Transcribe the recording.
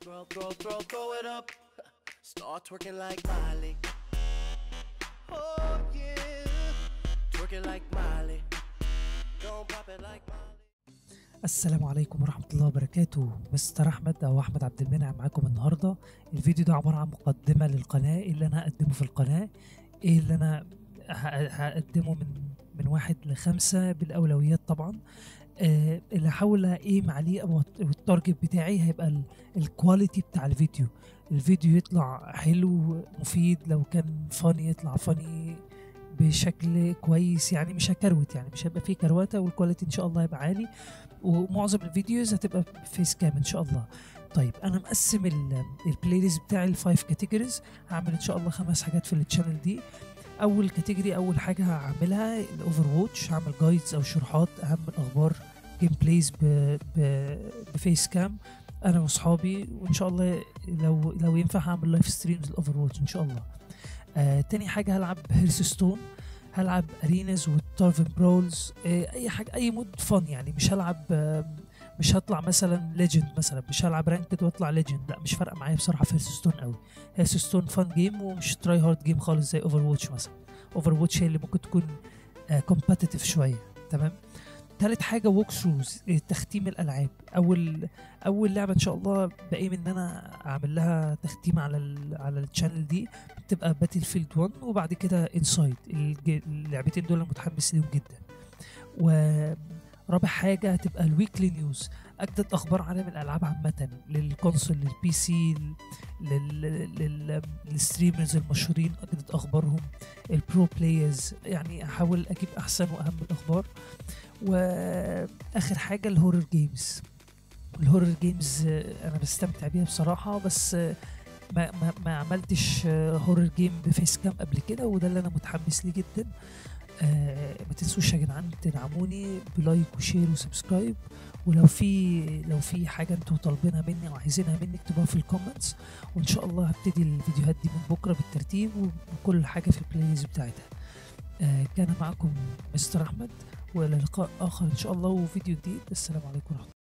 Throw, throw, throw, throw it up. Start twerking like Miley. Oh yeah. Twerking like Miley. Don't pop it like Miley. السلام عليكم ورحمة الله وبركاته مستر أحمد أو أحمد عبد المنعم معاكم النهاردة الفيديو ده عبارة عن مقدمة للقناة إيه اللي أنا هقدمه في القناة إيه اللي أنا ه- هقدمه من من واحد لخمسة بالأولويات طبعا آه اللي هحاول أقيم عليه أو التارجت بتاعي هيبقى ال- الكواليتي بتاع الفيديو الفيديو يطلع حلو مفيد لو كان فاني يطلع فاني بشكل كويس يعني مش هكروت يعني مش هيبقى فيه كروته والكواليتي ان شاء الله هيبقى عالي ومعظم الفيديوز هتبقى فيس كام ان شاء الله طيب انا مقسم ال- البلاي ليست بتاعي لفايف كاتيجوريز هعمل ان شاء الله خمس حاجات في التشانل دي اول كاتيجوري اول حاجه هعملها الاوفر واتش هعمل جايدز او شروحات اهم الاخبار جيم بلايز ب- ب- بفيس كام انا واصحابي وان شاء الله لو لو ينفع هعمل لايف ستريمز الاوفر واتش ان شاء الله آه تاني حاجه هلعب هيرس ستون هلعب اريناز والتارفن برولز آه اي حاجه اي مود فن يعني مش هلعب آه مش هطلع مثلا ليجند مثلا مش هلعب رانكد واطلع ليجند لا مش فارقه معايا بصراحه في هيرس ستون قوي هيرس ستون فن جيم ومش تراي هارد جيم خالص زي اوفر واتش مثلا اوفر واتش هي اللي ممكن تكون كومبتيتيف شويه تمام تالت حاجة ووك ثروز تختيم الألعاب أول أول لعبة إن شاء الله بقيم إن أنا أعمل لها تختيم على ال على الشانل دي بتبقى باتل فيلد 1 وبعد كده انسايد اللعبتين دول أنا متحمس ليهم جدا ورابع حاجة هتبقى الويكلي نيوز أجدد أخبار عالم الألعاب عامة للكونسول للبي سي لل- لل- للستريمرز المشهورين أجدد أخبارهم البرو بلايرز يعني أحاول أجيب أحسن وأهم الأخبار واخر حاجه الهورر جيمز الهورر جيمز آه، انا بستمتع بيها بصراحه بس آه، ما ما, ما عملتش هورر جيم بفيس كام قبل كده وده اللي انا متحمس ليه جدا آه ما تنسوش يا جدعان تدعموني بلايك وشير وسبسكرايب ولو في لو في حاجه انتوا طالبينها مني او عايزينها مني اكتبوها في الكومنتس وان شاء الله هبتدي الفيديوهات دي من بكره بالترتيب وكل حاجه في البلاي ليست بتاعتها آه كان معكم مستر احمد والى لقاء اخر ان شاء الله وفيديو جديد السلام عليكم ورحمه الله